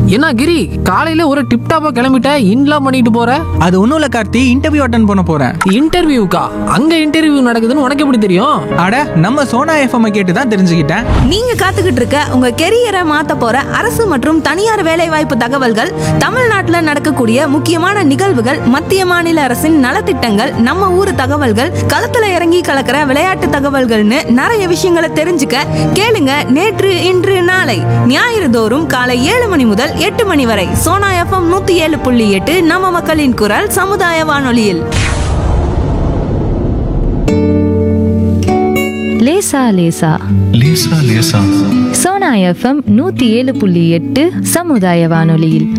என்ன கிரி காலையில ஒரு டிப் டாப்பா கிளம்பிட்ட இன்லாம் பண்ணிட்டு போற அது ஒன்றும் இல்லை கார்த்தி இன்டர்வியூ அட்டன் பண்ண போகிறேன் இன்டர்வியூக்கா அங்க இன்டர்வியூ நடக்குதுன்னு உனக்கு எப்படி தெரியும் அட நம்ம சோனா எஃப்எம் கேட்டு தான் தெரிஞ்சுக்கிட்டேன் நீங்க காத்துக்கிட்டு இருக்க உங்க கெரியரை மாத்த போற அரசு மற்றும் தனியார் வேலைவாய்ப்பு தகவல்கள் தமிழ்நாட்டுல நடக்கக்கூடிய முக்கியமான நிகழ்வுகள் மத்திய மாநில அரசின் நலத்திட்டங்கள் நம்ம ஊர் தகவல்கள் களத்துல இறங்கி கலக்கிற விளையாட்டு தகவல்கள்னு நிறைய விஷயங்களை தெரிஞ்சுக்க கேளுங்க நேற்று இன்று நாளை ஞாயிறு தோறும் காலை ஏழு மணி முதல் எட்டு மணி வரை சோனா எஃப்எம் நூத்தி ஏழு புள்ளி எட்டு நம்ம மக்களின் குரல் சமுதாய வானொலியில் லேசா லேசா லேசா லேசா சோனா எஃப்எம் நூத்தி ஏழு புள்ளி எட்டு சமுதாய வானொலியில்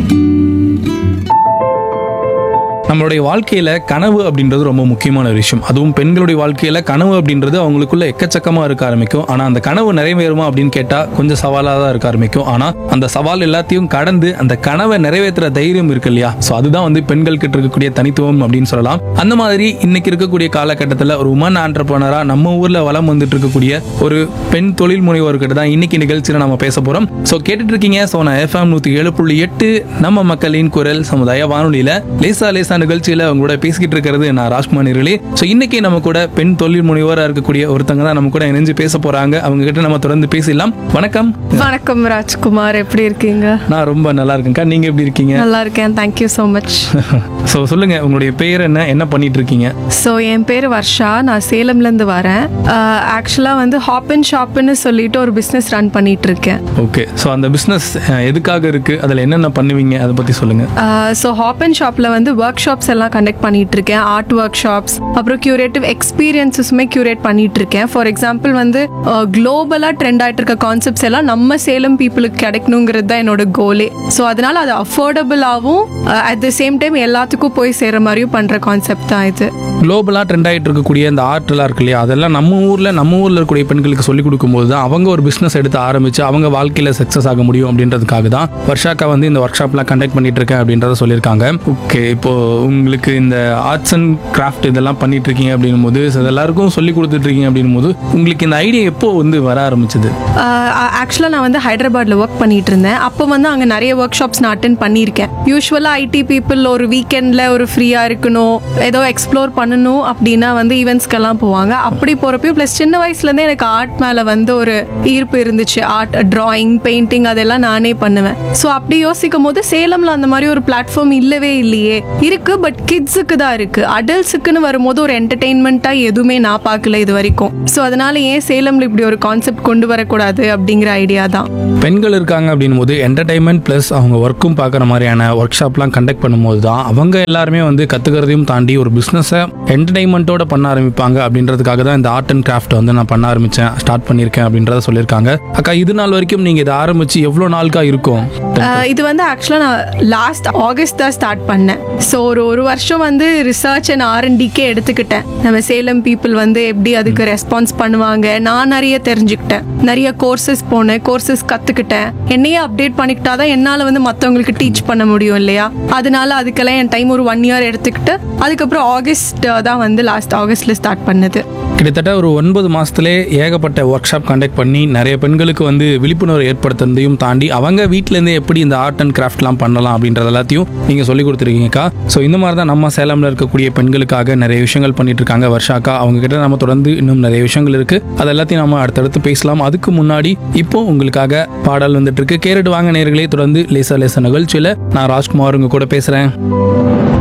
நம்மளுடைய வாழ்க்கையில கனவு அப்படின்றது ரொம்ப முக்கியமான ஒரு விஷயம் அதுவும் பெண்களுடைய வாழ்க்கையில கனவு அப்படின்றது அவங்களுக்குள்ள எக்கச்சக்கமா இருக்க ஆரம்பிக்கும் ஆனா அந்த கனவு நிறைவேறுமா அப்படின்னு கேட்டா கொஞ்சம் சவாலா தான் இருக்க ஆரம்பிக்கும் ஆனா அந்த சவால் எல்லாத்தையும் கடந்து அந்த கனவை நிறைவேற்றுற தைரியம் இருக்கு இல்லையா ஸோ அதுதான் வந்து பெண்கள் கிட்ட இருக்கக்கூடிய தனித்துவம் அப்படின்னு சொல்லலாம் அந்த மாதிரி இன்னைக்கு இருக்கக்கூடிய காலகட்டத்தில் ஒரு உமன் ஆண்டர்பனரா நம்ம ஊர்ல வளம் வந்துட்டு இருக்கக்கூடிய ஒரு பெண் தொழில் முனைவோர்கிட்ட தான் இன்னைக்கு நிகழ்ச்சியில நம்ம பேச போறோம் ஸோ கேட்டுட்டு இருக்கீங்க ஸோ நான் எஃப்எம் நூத்தி ஏழு புள்ளி எட்டு நம்ம மக்களின் குரல் சமுதாய வானொலியில லேசா லேசா நிகழ்ச்சியில அவங்க கூட பேசிக்கிட்டு இருக்கிறது நான் ராஜ்குமார் நிரலி ஸோ இன்னைக்கு நம்ம கூட பெண் தொழில் முனைவோரா இருக்கக்கூடிய ஒருத்தங்க தான் நம்ம கூட இணைஞ்சு பேச போறாங்க அவங்க கிட்ட நம்ம தொடர்ந்து பேசலாம் வணக்கம் வணக்கம் ராஜ்குமார் எப்படி இருக்கீங்க நான் ரொம்ப நல்லா இருக்கேன்க்கா நீங்க எப்படி இருக்கீங்க நல்லா இருக்கேன் தேங்க்யூ ஸோ மச் ஸோ சொல்லுங்க உங்களுடைய பெயர் என்ன என்ன பண்ணிட்டு இருக்கீங்க ஸோ என் பேர் வர்ஷா நான் சேலம்லேருந்து வரேன் ஆக்சுவலாக வந்து ஹாப் அண்ட் ஷாப்னு சொல்லிட்டு ஒரு பிஸ்னஸ் ரன் பண்ணிட்டு இருக்கேன் ஓகே ஸோ அந்த பிஸ்னஸ் எதுக்காக இருக்கு அதில் என்னென்ன பண்ணுவீங்க அதை பத்தி சொல்லுங்க ஸோ ஹாப் அண்ட் ஷாப்பில் வந்து ஒர்க் ஷாப்ஸ் எல்லாம் கண்டக்ட் பண்ணிட்டு இருக்கேன் ஆர்ட் ஒர்க் ஷாப்ஸ் அப்புறம் கியூரேட்டிவ் எக்ஸ்பீரியன்ஸஸுமே கியூரேட் பண்ணிட்டு இருக்கேன் ஃபார் எக்ஸாம்பிள் வந்து குளோபலாக ட்ரெண்ட் ஆயிட்டு இருக்க கான்செப்ட்ஸ் எல்லாம் நம்ம சேலம் பீப்புளுக்கு கிடைக்கணுங்கிறது தான் என்னோட கோலே ஸோ அதனால அது அஃபோர்டபுளாகவும் அட் த சேம் டைம் எல்லாத்துக்கும் போய் சேர மாதிரியும் பண்ணுற கான்செப்ட் தான் இது குளோபலாக ட்ரெண்ட் ஆகிட்டு இருக்கக்கூடிய இந்த ஆர்ட்லாம் இருக்கு இல்லையா அதெல்லாம் நம்ம ஊரில் நம்ம ஊரில் இருக்கக்கூடிய பெண்களுக்கு சொல்லிக் கொடுக்கும்போது தான் அவங்க ஒரு பிஸ்னஸ் எடுத்து ஆரம்பிச்சு அவங்க வாழ்க்கையில் சக்ஸஸ் ஆக முடியும் அப்படின்றதுக்காக தான் வர்ஷாக்கா வந்து இந்த ஒர்க் ஷாப்லாம் கண்டக்ட் பண்ணிட்டு இருக்கேன் அப்படின்றத சொல்லியிருக்காங்க ஓகே இப்போ உங்களுக்கு இந்த ஆர்ட்ஸ் அண்ட் கிராஃப்ட் இதெல்லாம் பண்ணிட்டு இருக்கீங்க அப்படின்னும் போது so இது எல்லாருக்கும் சொல்லி கொடுத்துட்டு இருக்கீங்க அப்படின்னும் போது உங்களுக்கு இந்த ஐடியா எப்போ வந்து வர ஆரம்பிச்சது ஆக்சுவலாக நான் வந்து ஹைதராபாத்தில் ஒர்க் பண்ணிட்டு இருந்தேன் அப்போ வந்து அங்கே நிறைய ஒர்க் ஷாப்ஸ் நான் அட்டன் பண்ணியிருக்கேன் யூஸ்வலாக ஐடி பீப்புள் ஒரு வீக்கெண்டில் ஒரு ஃப்ரீயாக இருக்கணும் ஏதோ எக்ஸ்ப்ளோர் பண்ணணும் அப்படின்னா வந்து ஈவெண்ட்ஸ்க்கெல்லாம் போவாங்க அப்படி போகிறப்பையும் ப்ளஸ் சின்ன வயசுலேருந்தே எனக்கு ஆர்ட் மேலே வந்து ஒரு ஈர்ப்பு இருந்துச்சு ஆர்ட் டிராயிங் பெயிண்டிங் அதெல்லாம் நானே பண்ணுவேன் ஸோ அப்படி யோசிக்கும் போது சேலமில் அந்த மாதிரி ஒரு பிளாட்ஃபார்ம் இல்லவே இல்லையே இருக்கு பட் கிட்ஸுக்கு தான் இருக்கு அடல்ட்ஸுக்குன்னு வரும்போது ஒரு என்டர்டெயின்மெண்ட்டாக எதுவுமே நான் பார்க்கல இது வரைக்கும் ஸோ அதனால ஏன் சேலம்ல இப்படி ஒரு கான்செப்ட் கொண்டு வரக்கூடாது அப்படிங்கிற ஐடியா தான் பெண்கள் இருக்காங்க அப்படின்னும் போது என்டர்டைன்மெண்ட் ப்ளஸ் அவங்க ஒர்க்கும் பார்க்குற மாதிரியான ஒர்க் ஷாப்லாம் கண்டக்ட் பண்ணும்போது தான் அவங்க எல்லாருமே வந்து கற்றுக்கிறதையும் தாண்டி ஒரு பிஸ்னஸை என்டர்டைன்மெண்ட்டோட பண்ண ஆரம்பிப்பாங்க அப்படின்றதுக்காக தான் இந்த ஆர்ட் அண்ட் கிராஃப்ட் வந்து நான் பண்ண ஆரம்பித்தேன் ஸ்டார்ட் பண்ணியிருக்கேன் அப்படின்றத சொல்லியிருக்காங்க அக்கா இது நாள் வரைக்கும் நீங்கள் இதை ஆரம்பித்து எவ்வளோ நாளுக்கா இருக்கும் அஹ் இது வந்து ஆக்சுவலாக நான் லாஸ்ட் ஆகஸ்ட் தான் ஸ்டார்ட் பண்ணேன் ஸோ ஒரு ஒரு வருஷம் வந்து ரிசர்ச் அண்ட் ஆர்என்டிக்கே எடுத்துக்கிட்டேன் நம்ம சேலம் பீப்புள் வந்து எப்படி அதுக்கு ரெஸ்பான்ஸ் பண்ணுவாங்க நான் நிறைய தெரிஞ்சுக்கிட்டேன் நிறைய கோர்சஸ் போனேன் கோர்சஸ் கற்றுக்கிட்டேன் என்னையே அப்டேட் பண்ணிக்கிட்டா தான் என்னால் வந்து மற்றவங்களுக்கு டீச் பண்ண முடியும் இல்லையா அதனால அதுக்கெல்லாம் என் டைம் ஒரு ஒன் இயர் எடுத்துக்கிட்டு அதுக்கப்புறம் ஆகஸ்ட் தான் வந்து லாஸ்ட் ஆகஸ்ட்ல ஸ்டார்ட் பண்ணது கிட்டத்தட்ட ஒரு ஒன்பது மாதத்துலே ஏகப்பட்ட ஒர்க் ஷாப் கண்டக்ட் பண்ணி நிறைய பெண்களுக்கு வந்து விழிப்புணர்வு ஏற்படுத்துறதையும் தாண்டி அவங்க வீட்டிலேருந்தே எப்படி இந்த ஆர்ட் அண்ட் கிராஃப்ட்லாம் பண்ணலாம் அப்படின்றது எல்லாத்தையும் நீங்கள் சொல்லி கொடுத்துருக்கீங்கக்கா ஸோ இந்த மாதிரி தான் நம்ம சேலமில் இருக்கக்கூடிய பெண்களுக்காக நிறைய விஷயங்கள் பண்ணிட்டு இருக்காங்க வர்ஷாக்கா அவங்க கிட்ட நம்ம தொடர்ந்து இன்னும் நிறைய விஷயங்கள் இருக்கு அது எல்லாத்தையும் நம்ம அடுத்தடுத்து பேசலாம் அதுக்கு முன்னாடி இப்போ உங்களுக்காக பாடல் வந்துட்டு இருக்கு கேரட் வாங்க நேர்களே தொடர்ந்து லேசா லேசா நிகழ்ச்சியில் நான் ராஜ்குமார் உங்க கூட பேசுகிறேன்